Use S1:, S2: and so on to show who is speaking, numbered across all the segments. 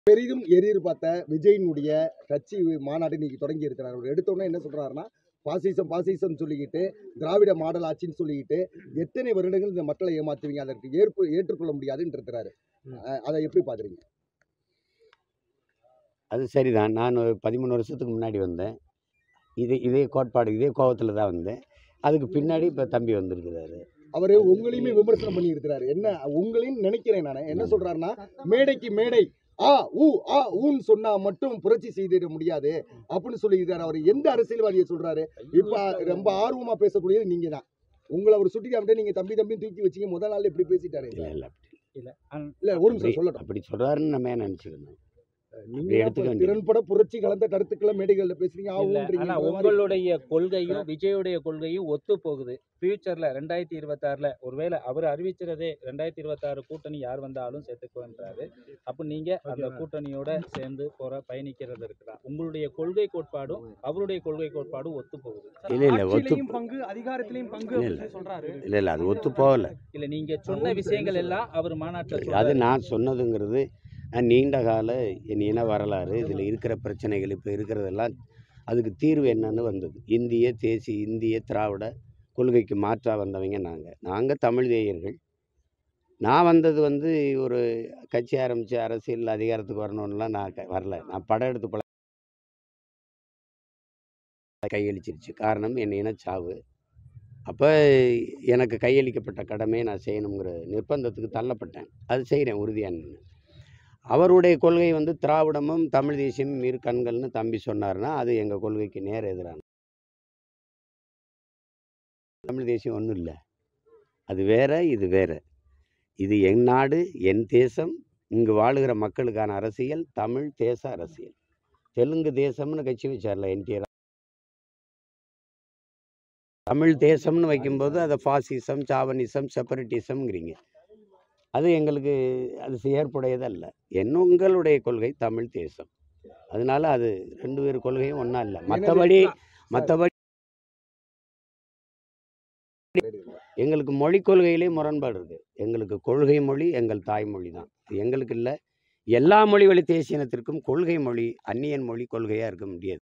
S1: பெரிதும் எதிர்பார்த்த விஜயினுடைய கட்சி மாநாடு இன்னைக்கு தொடங்கி இருக்கிறார் அவர் எடுத்தோன்னே என்ன சொல்றாருன்னா பாசிசம் பாசிசம் சொல்லிக்கிட்டு திராவிட மாடல் ஆட்சின்னு சொல்லிக்கிட்டு எத்தனை வருடங்கள் இந்த மக்களை ஏமாத்துவீங்க அதற்கு ஏற்பு ஏற்றுக்கொள்ள முடியாதுன்னு இருக்கிறாரு அஹ் அதை எப்படி பாக்குறீங்க
S2: அது சரிதான் நான் ஒரு பதிமூணு வருஷத்துக்கு முன்னாடி வந்தேன் இதே இதே கோட்பாடு இதே கோபத்தில் தான் வந்தேன் அதுக்கு பின்னாடி இப்போ தம்பி வந்திருக்கிறாரு
S1: அவரு உங்களையுமே விமர்சனம் பண்ணி இருக்கிறாரு என்ன உங்களையும் நினைக்கிறேன் நான் என்ன சொல்றாருன்னா மேடைக்கு மேடை ஆ ஊ ஆ ஊன்னு சொன்னா மட்டும் புரட்சி செய்திட முடியாது அப்படின்னு சொல்லியிருக்காரு அவர் எந்த அரசியல்வாதியை சொல்றாரு இப்ப ரொம்ப ஆர்வமா பேசக்கூடியது நீங்க தான் உங்களை அவர் சுட்டி காமிட்டு நீங்க தம்பி தம்பி தூக்கி வச்சீங்க முதல் நாள் இப்படி பேசிட்டாரு
S2: இல்லை இல்லை
S1: இல்ல ஒரு நிமிஷம் சொல்லட்டும்
S2: அப்படி சொல்கிறாருன்னு நம்ம ஏன் நினச்சிக்கணும்
S1: நீங்க
S2: எடுத்துக்க
S1: அப்ப
S2: வேண்டியது.
S1: திறன்பட புரட்சி கலந்த கருத்துக்களை மேடைகள்ல பேசுறீங்க ஆ
S3: இல்ல,
S1: ஊன்றீங்க
S3: ஆனா
S1: இந்த மாதிரி.
S3: உங்களுடைய கொள்கையும் விஜயுடைய கொள்கையும் ஒத்து போகுது ஃபியூச்சர்ல ரெண்டாயிரத்தி இருபத்தாறுல ஒருவேளை அவர் அறிவிச்சிறதே ரெண்டாயிரத்தி இருபத்தாறு கூட்டணி யார் வந்தாலும் சேர்த்துக்குவன்றாரு அப்ப நீங்க அந்த கூட்டணியோட சேர்ந்து போற பயணிக்கிறது இருக்குதா உங்களுடைய கொள்கை கோட்பாடும் அவருடைய கொள்கை கோட்பாடும் ஒத்து போகுது
S2: இல்லை இல்லை ஒத்து
S4: ஆட்சியிலையும் பங்கு அதிகாரத்திலையும் பங்கு
S2: இல்ல, இல்ல.
S4: அப்படின்னு சொல்றாரு
S2: இல்லை இல்லை அது ஒத்து போகலை
S3: இல்ல நீங்க சொன்ன விஷயங்கள் எல்லாம் அவர் மாநாட்டுல
S2: அது
S3: சொல்றாரு.
S2: நான் சொன்னதுங்கிறது நான் நீண்ட கால என் இன வரலாறு இதில் இருக்கிற பிரச்சனைகள் இப்போ இருக்கிறதெல்லாம் அதுக்கு தீர்வு என்னன்னு வந்தது இந்திய தேசிய இந்திய திராவிட கொள்கைக்கு மாற்றாக வந்தவங்க நாங்கள் நாங்கள் தமிழ் தேயர்கள் நான் வந்தது வந்து ஒரு கட்சி ஆரம்பித்து அரசியல் அதிகாரத்துக்கு வரணும்னுலாம் நான் க- வரல நான் படம் எடுத்து பழ கையளிச்சிருச்சு காரணம் என் இனச்சாவு அப்போ எனக்கு கையளிக்கப்பட்ட கடமையை நான் செய்யணுங்கிற நிர்பந்தத்துக்கு தள்ளப்பட்டேன் அது செய்கிறேன் உறுதியாக நின்னு. அவருடைய கொள்கை வந்து திராவிடமும் தமிழ் தேசியமும் இரு கண்கள்னு தம்பி சொன்னார்னா அது எங்கள் கொள்கைக்கு நேர் எதிரான தமிழ் தேசியம் ஒன்றும் இல்லை அது வேற இது வேற இது என் நாடு என் தேசம் இங்கு வாழுகிற மக்களுக்கான அரசியல் தமிழ் தேச அரசியல் தெலுங்கு தேசம்னு கட்சி வச்சார்ல என்டிஆர் தமிழ் தேசம்னு வைக்கும்போது அதை ஃபாசிசம் சாவனிசம் செப்பரேட்டிசம்ங்கிறீங்க அது எங்களுக்கு அது ஏற்புடையதல்ல என்ன உங்களுடைய கொள்கை தமிழ் தேசம் அதனால அது ரெண்டு பேர் கொள்கையும் ஒன்றா இல்லை மற்றபடி மற்றபடி எங்களுக்கு மொழி கொள்கையிலே முரண்பாடு இருக்கு எங்களுக்கு கொள்கை மொழி எங்கள் தாய்மொழி தான் இது எங்களுக்கு இல்லை எல்லா மொழி வழி தேசியனத்திற்கும் கொள்கை மொழி அந்நியன் மொழி கொள்கையாக இருக்க முடியாது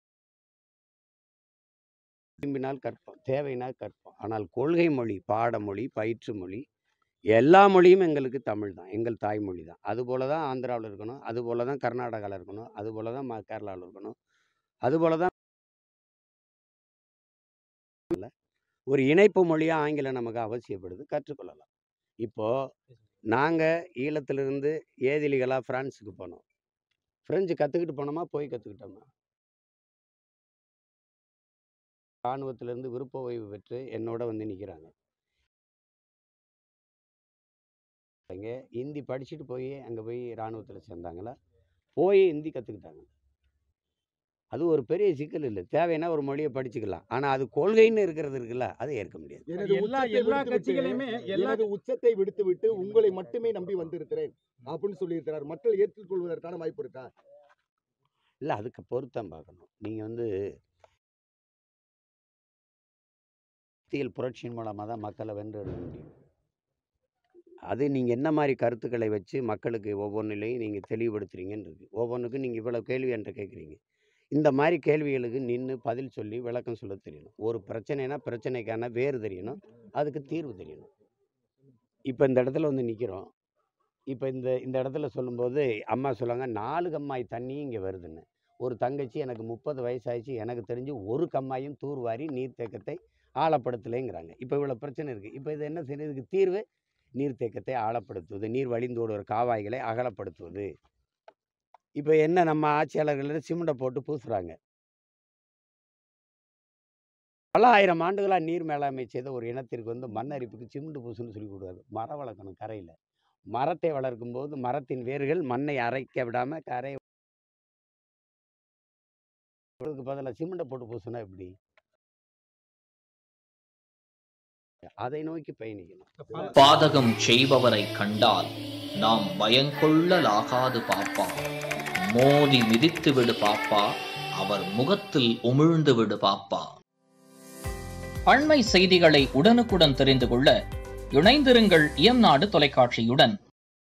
S2: விரும்பினால் கற்போம் தேவைனால் கற்போம் ஆனால் கொள்கை மொழி பாடமொழி பயிற்று மொழி எல்லா மொழியும் எங்களுக்கு தமிழ் தான் எங்கள் தாய்மொழி தான் அதுபோல தான் ஆந்திராவில் இருக்கணும் அதுபோல தான் கர்நாடகாவில் இருக்கணும் அதுபோல தான் ம கேரளாவில் இருக்கணும் அதுபோல தான் ஒரு இணைப்பு மொழியாக ஆங்கிலம் நமக்கு அவசியப்படுது கற்றுக்கொள்ளலாம் இப்போது நாங்கள் ஈழத்திலிருந்து ஏதிலிகளாக ஃப்ரான்ஸுக்கு போனோம் ஃப்ரெஞ்சு கற்றுக்கிட்டு போனோமா போய் கற்றுக்கிட்டோமா இராணுவத்திலேருந்து விருப்ப ஓய்வு பெற்று என்னோட வந்து நிற்கிறாங்க இங்க ஹிந்தி படிச்சுட்டு போய் அங்கே போய் இராணுவத்தில் சேர்ந்தாங்களா போய் ஹிந்தி கற்றுக்கிட்டாங்க அது ஒரு பெரிய சிக்கல் இல்லை தேவைன்னா ஒரு மொழியை படிச்சுக்கலாம் ஆனால் அது கொள்கைன்னு இருக்கிறது இருக்குல்ல அதை ஏற்க முடியாது
S1: எனது
S4: எல்லா
S1: உச்சத்தை
S4: எல்லா
S1: விடுத்து
S4: கட்சிகளையுமே
S1: விட்டு,
S4: எல்லா
S1: எனது உச்சத்தை விடுத்து விட்டு உங்களை மட்டுமே நம்பி வந்திருக்கிறேன் அப்படின்னு சொல்லியிருக்கிறார் மக்கள் ஏற்றுக்கொள்வதற்கான வாய்ப்பு இருக்கா
S2: இல்லை அதுக்கு பொருத்தம் பார்க்கணும் நீங்கள் வந்து அரசியல் புரட்சியின் மூலமாக தான் மக்களை வென்றெடுக்க முடியும் அது நீங்கள் என்ன மாதிரி கருத்துக்களை வச்சு மக்களுக்கு ஒவ்வொன்றிலையும் நீங்கள் தெளிவுபடுத்துறீங்கன்னு இருக்கு ஒவ்வொன்றுக்கும் நீங்கள் இவ்வளோ கேள்வி என்கிட்ட கேட்குறீங்க இந்த மாதிரி கேள்விகளுக்கு நின்று பதில் சொல்லி விளக்கம் சொல்ல தெரியணும் ஒரு பிரச்சனைனா பிரச்சனைக்கான வேறு தெரியணும் அதுக்கு தீர்வு தெரியணும் இப்போ இந்த இடத்துல வந்து நிற்கிறோம் இப்போ இந்த இந்த இடத்துல சொல்லும்போது அம்மா சொல்லுவாங்க நாலு கம்மாய் தண்ணி இங்கே வருதுன்னு ஒரு தங்கச்சி எனக்கு முப்பது வயசாயிடுச்சு எனக்கு தெரிஞ்சு ஒரு கம்மாயும் தூர்வாரி நீர்த்தேக்கத்தை ஆழப்படுத்தலைங்கிறாங்க இப்போ இவ்வளோ பிரச்சனை இருக்குது இப்போ இது என்ன செய்யுது இதுக்கு தீர்வு நீர்த்தேக்கத்தை ஆழப்படுத்துவது நீர் வழிந்தோடுற காவாய்களை அகலப்படுத்துவது இப்போ என்ன நம்ம ஆட்சியாளர்கள் சிமெண்ட்டை போட்டு பூசுகிறாங்க பல ஆயிரம் ஆண்டுகளாக நீர் மேலாண்மை செய்த ஒரு இனத்திற்கு வந்து மண் அரிப்புக்கு சிமெண்ட் பூசுன்னு சொல்லி கொடுக்காது மரம் வளர்க்கணும் கரையில் மரத்தை வளர்க்கும் போது மரத்தின் வேர்கள் மண்ணை அரைக்க விடாம கரை அதுக்கு பதிலாக சிமெண்ட்டை போட்டு பூசினா எப்படி அதை நோக்கி பயணிக்கணும்
S5: பாதகம் செய்பவரை கண்டால் நாம் பயங்கொள்ளலாகாது பாப்பா மோதி மிதித்து விடு பாப்பா அவர் முகத்தில் உமிழ்ந்து விடு பாப்பா அண்மை செய்திகளை உடனுக்குடன் தெரிந்து கொள்ள இணைந்திருங்கள் இயம்நாடு தொலைக்காட்சியுடன்